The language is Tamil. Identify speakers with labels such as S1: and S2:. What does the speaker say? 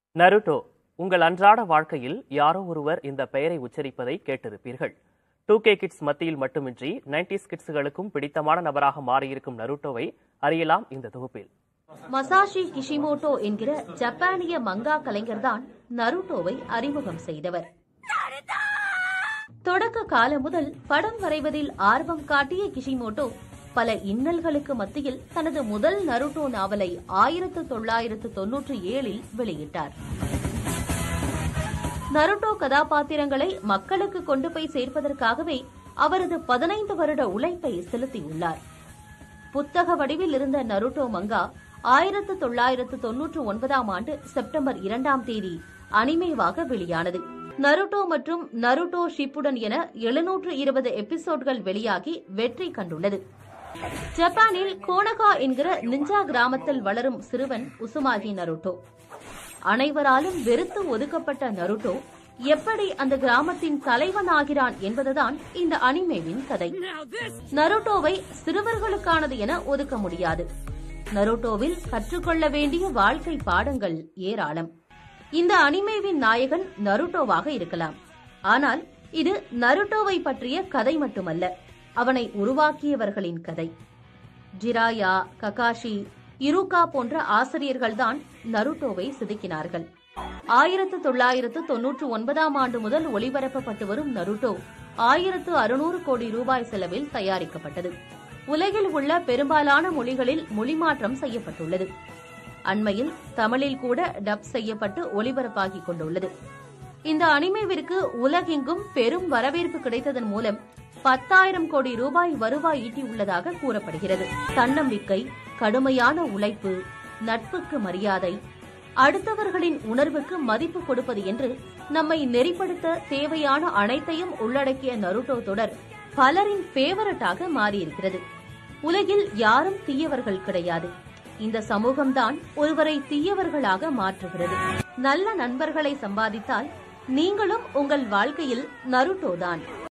S1: நருட்டோ உங்கள் அன்றாட வாழ்க்கையில் யாரோ ஒருவர் இந்த பெயரை உச்சரிப்பதை கேட்டிருப்பீர்கள் டூ கே கிட்ஸ் மத்தியில் மட்டுமின்றி நைன்டிஸ் கிட்ஸுகளுக்கும் பிடித்தமான நபராக மாறியிருக்கும் நருட்டோவை அறியலாம் இந்த தொகுப்பில்
S2: மசாஷி கிஷிமோட்டோ என்கிற ஜப்பானிய மங்கா கலைஞர்தான் நருட்டோவை அறிமுகம் செய்தவர் தொடக்க காலம் முதல் படம் வரைவதில் ஆர்வம் காட்டிய கிஷிமோட்டோ பல இன்னல்களுக்கு மத்தியில் தனது முதல் நருட்டோ நாவலை ஆயிரத்து தொள்ளாயிரத்து தொன்னூற்றி ஏழில் வெளியிட்டார் நருட்டோ கதாபாத்திரங்களை மக்களுக்கு கொண்டு போய் சேர்ப்பதற்காகவே அவரது பதினைந்து வருட உழைப்பை செலுத்தியுள்ளார் புத்தக வடிவில் இருந்த நருட்டோ மங்கா ஆயிரத்து தொள்ளாயிரத்து தொன்னூற்று ஒன்பதாம் ஆண்டு செப்டம்பர் இரண்டாம் தேதி அனிமேவாக வெளியானது நருட்டோ மற்றும் நருட்டோ ஷிப்புடன் என எழுநூற்று இருபது எபிசோட்கள் வெளியாகி வெற்றி கண்டுள்ளது ஜப்பானில் கோனகா என்கிற நிஞ்சா கிராமத்தில் வளரும் சிறுவன் உசுமாகி நருட்டோ அனைவராலும் வெறுத்து ஒதுக்கப்பட்ட நருட்டோ எப்படி அந்த கிராமத்தின் தலைவனாகிறான் என்பதுதான் இந்த அனிமேவின் கதை நருட்டோவை சிறுவர்களுக்கானது என ஒதுக்க முடியாது நருட்டோவில் கற்றுக்கொள்ள வேண்டிய வாழ்க்கை பாடங்கள் ஏராளம் இந்த அனிமேவின் நாயகன் நருட்டோவாக இருக்கலாம் ஆனால் இது நருட்டோவை பற்றிய கதை மட்டுமல்ல அவனை உருவாக்கியவர்களின் கதை ஜிராயா ககாஷி இருகா போன்ற ஆசிரியர்கள்தான் நருட்டோவை செதுக்கினார்கள் ஆயிரத்து தொள்ளாயிரத்து தொன்னூற்று ஒன்பதாம் ஆண்டு முதல் ஒளிபரப்பப்பட்டு வரும் நருட்டோ ஆயிரத்து அறுநூறு கோடி ரூபாய் செலவில் தயாரிக்கப்பட்டது உலகில் உள்ள பெரும்பாலான மொழிகளில் மொழிமாற்றம் செய்யப்பட்டுள்ளது அண்மையில் தமிழில் கூட டப் செய்யப்பட்டு ஒளிபரப்பாகிக் கொண்டுள்ளது இந்த அனிமேவிற்கு உலகெங்கும் பெரும் வரவேற்பு கிடைத்ததன் மூலம் பத்தாயிரம் கோடி ரூபாய் வருவாய் ஈட்டியுள்ளதாக கூறப்படுகிறது தன்னம்பிக்கை கடுமையான உழைப்பு நட்புக்கு மரியாதை அடுத்தவர்களின் உணர்வுக்கு மதிப்பு கொடுப்பது என்று நம்மை நெறிப்படுத்த தேவையான அனைத்தையும் உள்ளடக்கிய நருட்டோ தொடர் பலரின் ஃபேவரட்டாக மாறியிருக்கிறது உலகில் யாரும் தீயவர்கள் கிடையாது இந்த சமூகம்தான் ஒருவரை தீயவர்களாக மாற்றுகிறது நல்ல நண்பர்களை சம்பாதித்தால் நீங்களும் உங்கள் வாழ்க்கையில் நருட்டோதான்